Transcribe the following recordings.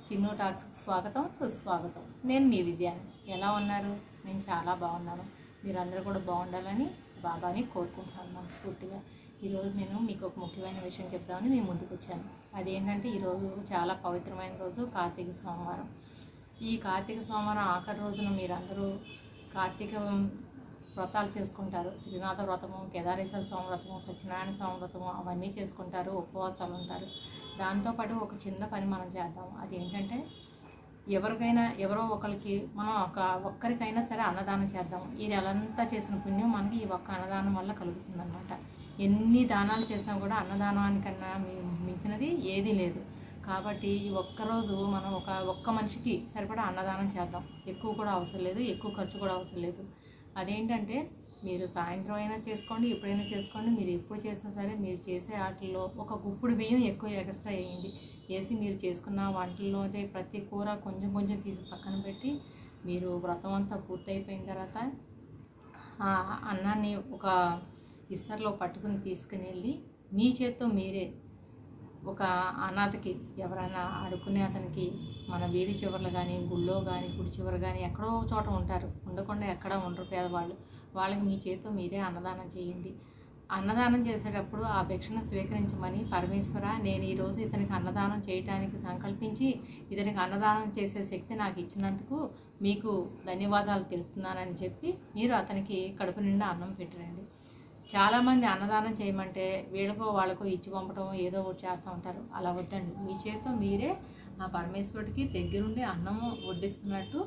చిన్ను టాక్స్కి స్వాగతం సుస్వాగతం నేను మీ విజయాన్ని ఎలా ఉన్నారు నేను చాలా బాగున్నాను మీరందరూ కూడా బాగుండాలని బాబాని కోరుకుంటున్నాను మనస్ఫూర్తిగా ఈరోజు నేను మీకు ఒక ముఖ్యమైన విషయం చెప్దామని మీ ముందుకు వచ్చాను అదేంటంటే ఈరోజు చాలా పవిత్రమైన రోజు కార్తీక సోమవారం ఈ కార్తీక సోమవారం ఆఖరి రోజున మీరందరూ కార్తీక వ్రతాలు చేసుకుంటారు త్రినాథ వ్రతము కేదారేశ్వర స్వామి వ్రతము సత్యనారాయణ స్వామి వ్రతము అవన్నీ చేసుకుంటారు ఉపవాసాలు ఉంటారు దాంతోపాటు ఒక చిన్న పని మనం చేద్దాం అది ఏంటంటే ఎవరికైనా ఎవరో ఒకరికి మనం ఒక ఒక్కరికైనా సరే అన్నదానం చేద్దాం ఈ నెలంతా చేసిన పుణ్యం మనకి ఈ ఒక్క అన్నదానం వల్ల కలుగుతుంది అనమాట ఎన్ని దానాలు చేసినా కూడా అన్నదానానికన్నా మీ- మించినది ఏదీ లేదు కాబట్టి ఈ ఒక్కరోజు మనం ఒక ఒక్క మనిషికి సరిపడా అన్నదానం చేద్దాం ఎక్కువ కూడా అవసరం లేదు ఎక్కువ ఖర్చు కూడా అవసరం లేదు అదేంటంటే మీరు సాయంత్రం అయినా చేసుకోండి ఎప్పుడైనా చేసుకోండి మీరు ఎప్పుడు చేసినా సరే మీరు చేసే వాటిల్లో ఒక గుప్పుడు బియ్యం ఎక్కువ ఎక్స్ట్రా వేయండి వేసి మీరు చేసుకున్న వంటల్లో అయితే ప్రతి కూర కొంచెం కొంచెం తీసి పక్కన పెట్టి మీరు వ్రతం అంతా పూర్తయిపోయిన తర్వాత ఆ అన్నాన్ని ఒక ఇస్తర్లో పట్టుకుని తీసుకుని వెళ్ళి మీ చేత్తో మీరే ఒక అనాథకి ఎవరైనా అడుక్కునే అతనికి మన వీధి చివరలు కానీ గుళ్ళో కానీ గుడి చివర కానీ ఎక్కడో ఒక చోట ఉంటారు ఉండకుండా ఎక్కడ ఉండరు పేదవాళ్ళు వాళ్ళకి మీ చేతితో మీరే అన్నదానం చేయండి అన్నదానం చేసేటప్పుడు ఆ భిక్షను స్వీకరించమని పరమేశ్వర నేను ఈరోజు ఇతనికి అన్నదానం చేయటానికి సంకల్పించి ఇతనికి అన్నదానం చేసే శక్తి నాకు ఇచ్చినందుకు మీకు ధన్యవాదాలు తెలుపుతున్నానని చెప్పి మీరు అతనికి కడుపు నిండా అన్నం పెట్టరండి చాలామంది అన్నదానం చేయమంటే వీళ్ళకో వాళ్ళకో ఇచ్చి పంపడం ఏదో ఒకటి చేస్తూ ఉంటారు అలా వద్దండి మీ చేతితో మీరే ఆ పరమేశ్వరుడికి దగ్గరుండి అన్నము వడ్డిస్తున్నట్టు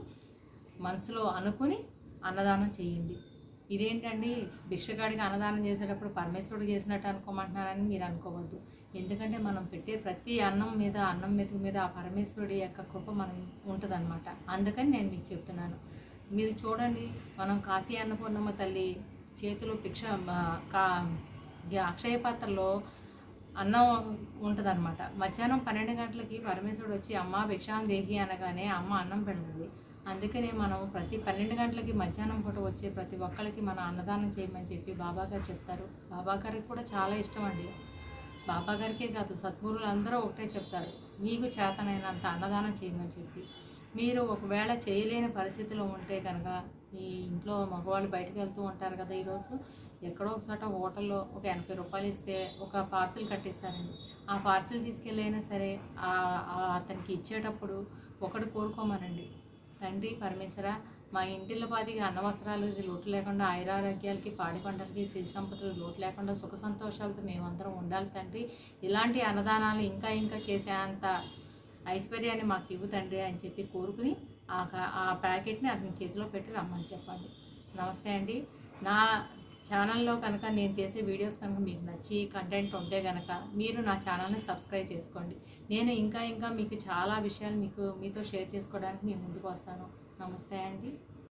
మనసులో అనుకుని అన్నదానం చేయండి ఇదేంటండి భిక్షగాడికి అన్నదానం చేసేటప్పుడు పరమేశ్వరుడు చేసినట్టు అనుకోమంటున్నారని మీరు అనుకోవద్దు ఎందుకంటే మనం పెట్టే ప్రతి అన్నం మీద అన్నం మెతుకు మీద ఆ పరమేశ్వరుడి యొక్క కృప మనం ఉంటుందన్నమాట అందుకని నేను మీకు చెప్తున్నాను మీరు చూడండి మనం కాశీ అన్నపూర్ణమ్మ తల్లి చేతిలో భిక్ష ఆ, కా గా- అక్షయ పాత్రలో అన్నం ఉంటుందన్నమాట మధ్యాహ్నం పన్నెండు గంటలకి పరమేశ్వరుడు వచ్చి అమ్మ భిక్షాం దేహి అనగానే అమ్మ అన్నం పెడుతుంది అందుకనే మనం ప్రతి పన్నెండు గంటలకి మధ్యాహ్నం పూట వచ్చే ప్రతి ఒక్కరికి మనం అన్నదానం చేయమని చెప్పి బాబా గారు చెప్తారు బాబా గారికి కూడా చాలా ఇష్టం అండి బాబా గారికే కాదు సద్గురువులు అందరూ ఒకటే చెప్తారు మీకు చేతనైనంత అన్నదానం చేయమని చెప్పి మీరు ఒకవేళ చేయలేని పరిస్థితిలో ఉంటే కనుక మీ ఇంట్లో మగవాళ్ళు బయటకు వెళ్తూ ఉంటారు కదా ఈరోజు ఎక్కడో ఒకసాట హోటల్లో ఒక ఎనభై రూపాయలు ఇస్తే ఒక పార్సిల్ కట్టిస్తారండి ఆ పార్సిల్ తీసుకెళ్ళైనా సరే ఆ- ఆ అతనికి ఇచ్చేటప్పుడు ఒకటి కోరుకోమనండి తండ్రి పరమేశ్వర మా ఇంటిలో పాదిగా అన్న వస్త్రాలకి లోటు లేకుండా ఆయురారోగ్యాలకి పాడి పంటలకి సిరి సంపదలు లోటు లేకుండా సుఖ సంతోషాలతో మేమందరం ఉండాలి తండ్రి ఇలాంటి అన్నదానాలు ఇంకా ఇంకా చేసేంత ఐశ్వర్యాన్ని మాకు ఇవ్వు తండ్రి అని చెప్పి కోరుకుని ఆ క- ఆ ప్యాకెట్ని అతని చేతిలో పెట్టి రమ్మని చెప్పండి నమస్తే అండి నా ఛానల్లో కనుక నేను చేసే వీడియోస్ కనుక మీకు నచ్చి కంటెంట్ ఉంటే కనుక మీరు నా ఛానల్ని సబ్స్క్రైబ్ చేసుకోండి నేను ఇంకా ఇంకా మీకు చాలా విషయాలు మీకు మీతో షేర్ చేసుకోవడానికి మీ ముందుకు వస్తాను నమస్తే అండి